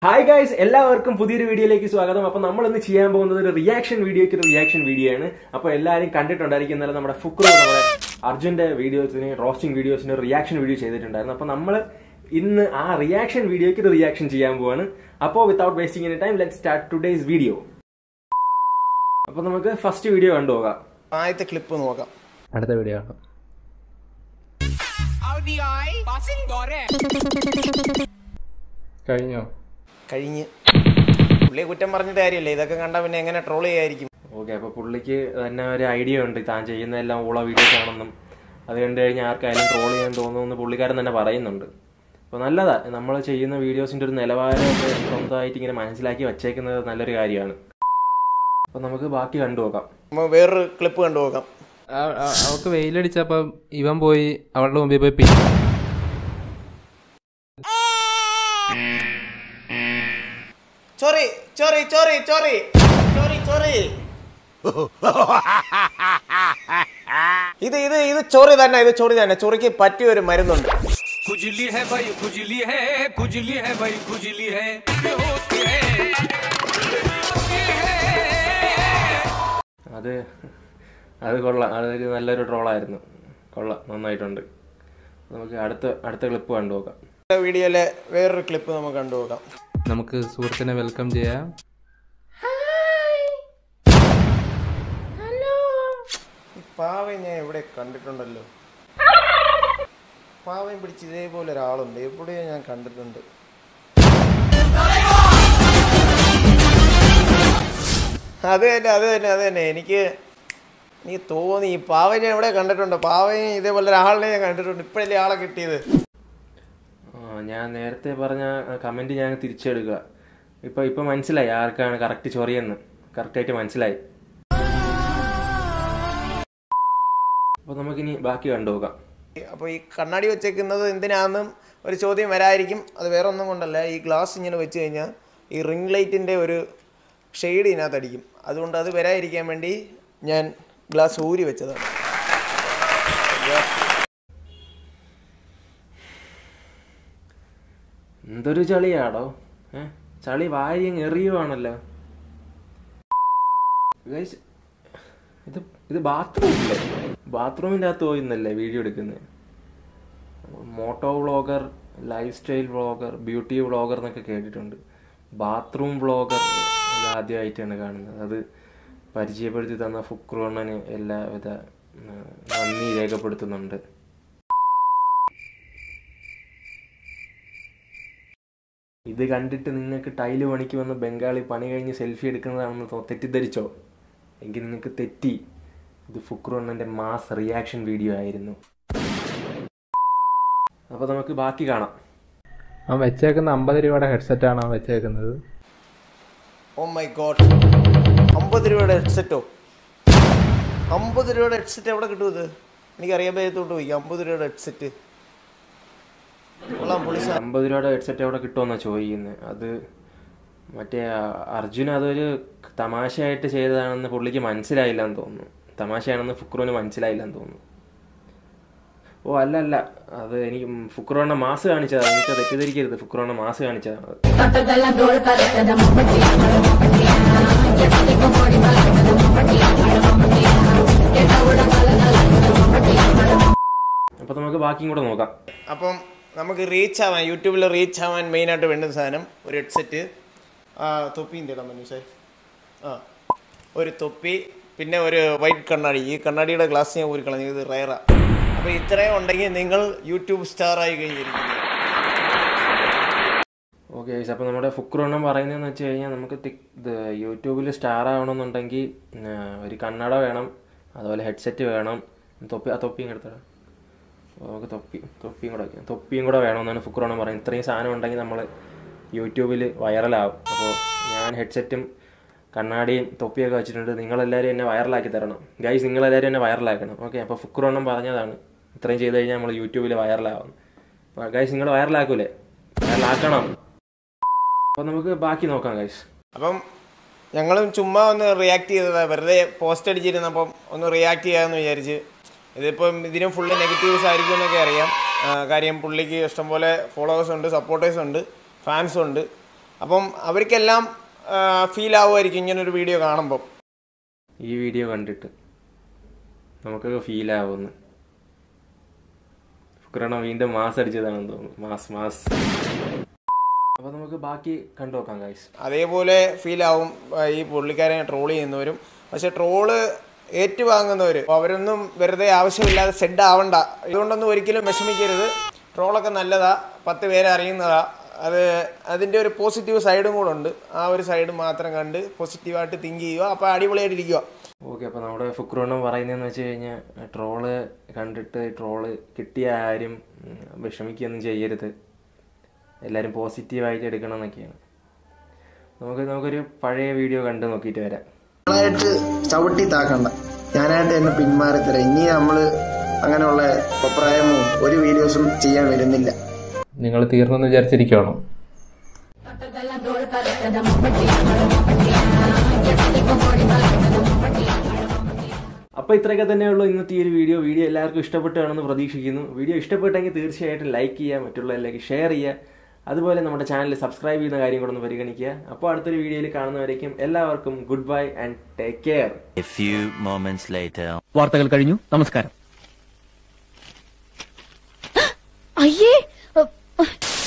Hi guys എല്ലാവർക്കും പുതിയൊരു വീഡിയോയിലേക്ക് സ്വാഗതം അപ്പൊ നമ്മൾ ഇന്ന് ചെയ്യാൻ പോകുന്നത് ഒരു റിയാക്ഷൻ വീഡിയോയ്ക്ക് ഒരു റിയാക്ഷൻ വീഡിയോ ആണ് അപ്പൊ എല്ലാവരും കണ്ടിട്ടുണ്ടായിരിക്കും ഇന്നലെ നമ്മുടെ ഫുക്രു നമ്മുടെ അർജുന്റെ വീഡിയോസിന് റോസ്റ്റിംഗ് വീഡിയോസിന് ഒരു റിയാക്ഷൻ വീഡിയോ ചെയ്തിട്ടുണ്ടായിരുന്നു അപ്പൊ നമ്മൾ ഇന്ന് ആ റിയാക്ഷൻ വീഡിയോയ്ക്ക് ഒരു റിയാക്ഷൻ ചെയ്യാൻ പോവാണ് അപ്പോൾ without wasting any time let start today's video അപ്പൊ നമുക്ക് ഫസ്റ്റ് വീഡിയോ കണ്ടുപോകാം ആദ്യത്തെ ക്ലിപ്പ് നോക്കാം അടുത്ത വീഡിയോ കാണാം RBI passing Dore. കഴിഞ്ഞോ കഴിഞ്ഞ് പുള്ളിയെ കുറ്റം പറഞ്ഞിട്ട് കാര്യമില്ല ഇതൊക്കെ കണ്ടാൽ പിന്നെ എങ്ങനെ ട്രോൾ ചെയ്യായിരിക്കും ഓക്കെ അപ്പൊ പുള്ളിക്ക് തന്നെ ഒരു ഐഡിയ ഉണ്ട് താൻ ചെയ്യുന്നതെല്ലാം ഊള വീഡിയോസ് ആണെന്നും അത് കണ്ടു കഴിഞ്ഞാൽ ആർക്കായാലും ട്രോൾ ചെയ്യാൻ തോന്നുമെന്ന് പുള്ളിക്കാരൻ തന്നെ പറയുന്നുണ്ട് അപ്പോൾ നല്ലതാ നമ്മൾ ചെയ്യുന്ന വീഡിയോസിന്റെ ഒരു നിലവാരമൊക്കെ സ്വന്തമായിട്ട് ഇങ്ങനെ മനസ്സിലാക്കി വച്ചേക്കുന്നത് നല്ലൊരു കാര്യമാണ് അപ്പോൾ നമുക്ക് ബാക്കി കണ്ടു നോക്കാം നമ്മൾ വേറൊരു ക്ലിപ്പ് കണ്ടു നോക്കാം ആ- ആ- അവൾക്ക് വെയിലടിച്ചപ്പം ഇവൻ പോയി അവളുടെ മുമ്പിൽ പോയി പിടി sorry sorry sorry sorry sorry sorry ഇത് ഇത് ഇത് ചോറി തന്നെ ഇത് ചോറി തന്നെ ചൊറിക്ക് പറ്റിയ ഒരു മരുന്നുണ്ട് खुजली है भाई खुजली है खुजली है भाई खुजली है ये होती है അത് അത് കൊള്ളാം അതൊരു നല്ലൊരു ട്രോളായിരുന്നു കൊള്ളാം നന്നായിട്ടുണ്ട് നമുക്ക് അടുത്ത അടുത്ത ക്ലിപ്പ് കണ്ടു നോക്കാം വീഡിയോയിലെ വേറൊരു ക്ലിപ്പ് നമുക്ക് കണ്ടു നോക്കാം നമുക്ക് സുഹൃത്തിനെ വെൽക്കം ചെയ്യാം ഈ പാവയെ ഞാൻ എവിടെ കണ്ടിട്ടുണ്ടല്ലോ പാവയും പിടിച്ച് ഇതേപോലെ ഒരാളുണ്ട് എവിടെയോ ഞാൻ കണ്ടിട്ടുണ്ട് അത് തന്നെ അത് തന്നെ അത് തന്നെ എനിക്ക് നീ തോന്നി ഈ പാവയെ ഞാൻ എവിടെ കണ്ടിട്ടുണ്ട് പാവയും ഇതേപോലെ ഒരാളിനെ ഞാൻ കണ്ടിട്ടുണ്ട് ഇപ്പോഴല്ലേ ആളെ കിട്ടിയത് ആ, ഞാൻ നേരത്തെ പറഞ്ഞ കമന്റ് ഞാൻ തിരിച്ചെടുക്കുക ഇപ്പൊ ഇപ്പൊ മനസ്സിലായി ആർക്കാണ് കറക്റ്റ് ചൊറിയെന്ന് കറക്റ്റായിട്ട് മനസ്സിലായി അപ്പൊ നമുക്കിനി ബാക്കി കണ്ടുപോകാം അപ്പോൾ ഈ കണ്ണാടി വെച്ചേക്കുന്നത് എന്തിനാണെന്നും ഒരു ചോദ്യം വരായിരിക്കും അത് വേറെ ഒന്നും കൊണ്ടല്ല ഈ ഗ്ലാസ് ഇങ്ങനെ വെച്ച് കഴിഞ്ഞാൽ ഈ റിംഗ് ലൈറ്റിൻ്റെ ഒരു ഷെയ്ഡ് ഇതിനകത്ത് അടിക്കും അതുകൊണ്ട് അത് വരാതിരിക്കാൻ വേണ്ടി ഞാൻ ഗ്ലാസ് ഊരി വെച്ചതാണ് എന്തൊരു ചളിയാടോ ഏ ചളി വാരി അങ്ങ് എറിയുവാണല്ലോ Guys, ഇത് ഇത് ബാത്റൂമില്ലേ ബാത്റൂമിൻ്റെ അകത്ത് പോയിന്നല്ലേ വീഡിയോ എടുക്കുന്നത് moto vlogger lifestyle vlogger beauty vlogger എന്നൊക്കെ കേട്ടിട്ടുണ്ട് ബാത്റൂം വ്ളോഗർ ഇത് ആദ്യമായിട്ടാണ് കാണുന്നത് അത് പരിചയപ്പെടുത്തി തന്ന ഫുക്രോണ്ണന് എല്ലാവിധ ആ, നന്ദി രേഖപ്പെടുത്തുന്നുണ്ട് ഇത് കണ്ടിട്ട് നിങ്ങൾക്ക് ടൈല് പണിക്ക് വന്ന ബംഗാളി പണി കഴിഞ്ഞ് സെൽഫി എടുക്കുന്നതാണെന്ന് തോ- തെറ്റിദ്ധരിച്ചോ എങ്കിൽ നിങ്ങൾക്ക് തെറ്റി ഇത് ഫുക്രുണ്ണന്റെ മാസ് റിയാക്ഷൻ വീഡിയോ ആയിരുന്നു അപ്പോൾ നമുക്ക് ബാക്കി കാണാം അവൻ വെച്ചേക്കുന്ന അമ്പത് രൂപയുടെ ഹെഡ്സെറ്റ് ആണ് അവൻ വെച്ചേക്കുന്നത് ഓ മൈ ഗോഡ് അമ്പത് രൂപയുടെ ഹെഡ്സെറ്റോ അമ്പത് രൂപയുടെ ഹെഡ്സെറ്റ് എവിടെ കിട്ടും ഇത് എനിക്കറിയാൻ പറ്റത്തോട്ട് പോയി അമ്പത് രൂപയുടെ ഹെഡ്സെറ്റ് കൊള്ളാം പൊളിസ അമ്പത് രൂപയുടെ ഹെഡ്സെറ്റ് എവിടെ കിട്ടുമെന്നാണ് ചോദിക്കുന്നത് അത് മറ്റേ ആ- അർജുൻ അതൊരു തമാശയായിട്ട് ചെയ്തതാണെന്ന് പുള്ളിക്ക് മനസ്സിലായില്ല എന്ന് തോന്നുന്നു തമാശയാണെന്ന് ഫുക്രുവിന് മനസ്സിലായില്ല എന്ന് തോന്നുന്നു ഓ അല്ല അല്ല അത് എനിക്ക് ഫുക്രോണ മാസ് കാണിച്ചതാണ് എനിക്ക് തെറ്റിദ്ധരിക്കരുത് ഫുക്രോണ മാസ് കാണിച്ചതാണ് അത്. ತೊಟ್ಟದಲ್ಲ ಡೋಳ್ ಕಲಕದ ಮೊಮ್ಮಟಿಯ ಮಳ ಮೊಮ್ಮಟಿಯ ಎಡದಿಗ ಮೋಡಿ ಮಲಕದ ಮೊಮ್ಮಟಿಯ ಮಳ ಮೊಮ್ಮಟಿಯ ಎಡ ಉಡ ಮಲಕದ ಮೊಮ್ಮಟಿಯ ಮಳ അപ്പൊ നമുക്ക് ബാക്കിയും കൂടെ നോക്കാം അപ്പം നമുക്ക് റീച്ച് ആവാൻ യൂട്യൂബിൽ റീച്ച് ആവാൻ മെയിനായിട്ട് വേണ്ടുന്ന സാധനം ഒരു ഹെഡ്സെറ്റ് തൊപ്പിയും തരാൻ മനസ്സേ ആ ഒരു തൊപ്പി പിന്നെ ഒരു വൈറ്റ് കണ്ണാടി ഈ കണ്ണാടിയുടെ ഗ്ലാസ് ഞാൻ ഊരി കളഞ്ഞു ഇത് റയറാ അപ്പോൾ ഇത്രയും ഉണ്ടെങ്കിൽ നിങ്ങൾ യൂട്യൂബ് സ്റ്റാർ ആയി കഴിഞ്ഞിരിക്കുന്നു ഓക്കെ അപ്പൊ നമ്മുടെ ഫുക്രോണം പറയുന്നതെന്ന് വെച്ച് കഴിഞ്ഞാൽ നമുക്ക് തി- ഇത് യൂട്യൂബിൽ സ്റ്റാർ ആവണമെന്നുണ്ടെങ്കിൽ ആ, ഒരു കണ്ണട വേണം അതുപോലെ ഹെഡ്സെറ്റ് വേണം തൊപ്പി ആ തൊപ്പിയും എടുത്തടാ നമുക്ക് തൊപ്പി തൊപ്പിയും കൂടെ വയ്ക്കാം തൊപ്പിയും കൂടെ വേണമെന്നാണ് ഫുക്രോണം പറയുന്നത് ഇത്രയും സാധനം ഉണ്ടെങ്കിൽ നമ്മൾ യൂട്യൂബിൽ വൈറലാവും അപ്പോൾ ഞാൻ ഹെഡ്സെറ്റും കണ്ണാടിയും തൊപ്പിയൊക്കെ വെച്ചിട്ടുണ്ട് നിങ്ങളെല്ലാവരും എന്നെ വൈറലാക്കി തരണം ഗൈസ് നിങ്ങളെല്ലാവരും എന്നെ വൈറലാക്കണം ഓക്കെ അപ്പോൾ ഫുക്രോണം പറഞ്ഞതാണ് ഇത്രയും ചെയ്ത് കഴിഞ്ഞാൽ നമ്മൾ യൂട്യൂബിൽ വൈറലാവും ഗൈസ് നിങ്ങൾ വൈറലാക്കൂലേ വൈറലാക്കണം അപ്പോൾ നമുക്ക് ബാക്കി നോക്കാം ഗൈസ് അപ്പം ഞങ്ങളും ചുമ്മാ ഒന്ന് റിയാക്ട് ചെയ്തതാ വെറുതെ പോസ്റ്റ് അടിച്ചിരുന്നപ്പം ഒന്ന് റിയാക്ട് ചെയ്യാമെന്ന് വിചാരിച്ച് ഇതിപ്പം ഇതിനും ഫുള്ള് നെഗറ്റീവ്സ് ആയിരിക്കും എന്നൊക്കെ അറിയാം ആ, കാര്യം പുള്ളിക്ക് ഇഷ്ടംപോലെ ഫോളോവേഴ്സ് ഉണ്ട് സപ്പോർട്ടേഴ്സ് ഉണ്ട് ഫാൻസ് ഉണ്ട് അപ്പം അവർക്കെല്ലാം ഫീൽ ആവുമായിരിക്കും ഇങ്ങനൊരു വീഡിയോ കാണുമ്പം ഈ വീഡിയോ കണ്ടിട്ട് നമുക്കൊക്കെ ഫീൽ ആവുന്നു ഫുക്രണ വീണ്ടും മാസ് അടിച്ചതാണെന്ന് തോന്നുന്നു മാസ് മാസ് അപ്പോൾ നമുക്ക് ബാക്കി കണ്ടു നോക്കാം ഗൈസ് അതേപോലെ ഫീൽ ആവും ആ, ഈ പുള്ളിക്കാരെ ട്രോൾ ചെയ്യുന്നവരും പക്ഷെ ട്രോള് ഏറ്റുവാങ്ങുന്നവർ അവരൊന്നും വെറുതെ ആവശ്യമില്ലാതെ സെഡ് ആവണ്ട ഇതുകൊണ്ടൊന്നും ഒരിക്കലും വിഷമിക്കരുത് ട്രോളൊക്കെ നല്ലതാ പത്ത് പേരെ അറിയുന്നതാ അത് അതിൻ്റെ ഒരു പോസിറ്റീവ് സൈഡും കൂടെ ഉണ്ട് ആ ഒരു സൈഡ് മാത്രം കണ്ട് പോസിറ്റീവായിട്ട് തിങ്ക് ചെയ്യുക അപ്പോൾ അടിപൊളിയായിട്ടിരിക്കുക ഓക്കെ അപ്പോൾ നമ്മുടെ ഫുക്രോണം പറയുന്നതെന്ന് വെച്ച് കഴിഞ്ഞാൽ ട്രോള് കണ്ടിട്ട് ട്രോള് കിട്ടിയ ആരും ഉം, വിഷമിക്കുകയൊന്നും ചെയ്യരുത് എല്ലാവരും പോസിറ്റീവായിട്ട് എടുക്കണം എന്നൊക്കെയാണ് നമുക്ക് നമുക്കൊരു പഴയ വീഡിയോ കണ്ട് നോക്കിയിട്ട് വരാം ആയിട്ട് ചവിട്ടി താക്കണ്ട ഞാനായിട്ട് എന്നെ പിന്മാറി തരാം ഇനി നമ്മള് അങ്ങനെയുള്ള അഭിപ്രായമോ ഒരു വീഡിയോസും ചെയ്യാൻ വരുന്നില്ല നിങ്ങൾ തീർന്നെന്ന് വിചാരിച്ചിരിക്കുകയാണോ പട്ടതെല്ലാം തോൾ പറത്തത മമ്മട്ടിയാ മമ്മട്ടിയാ എട്ടേക്ക് മോടി പറത്തത മമ്മട്ടിയാ മമ്മട്ടിയാ അപ്പോൾ ഇത്രയൊക്കെ തന്നെയുള്ളൂ ഇന്നത്തെ ഈ ഒരു വീഡിയോ വീഡിയോ എല്ലാവർക്കും ഇഷ്ടപ്പെട്ടാണെന്ന് പ്രതീക്ഷിക്കുന്നു വീഡിയോ ഇഷ്ടപ്പെട്ടെങ്കിൽ തീർച്ചയായിട്ടും ലൈക്ക് ചെയ്യുക മറ്റുള്ളവരിലേക്ക് ഷെയർ ചെയ്യുക അതുപോലെ നമ്മുടെ ചാനൽ സബ്സ്ക്രൈബ് ചെയ്യുന്ന കാര്യം കൂടെ ഒന്ന് പരിഗണിക്കുക അപ്പോൾ അടുത്തൊരു വീഡിയോയിൽ കാണുന്നവരേക്കും എല്ലാവർക്കും goodbye and take care A few moments later. വാർത്തകൾ കഴിഞ്ഞു നമസ്കാരം അയ്യേ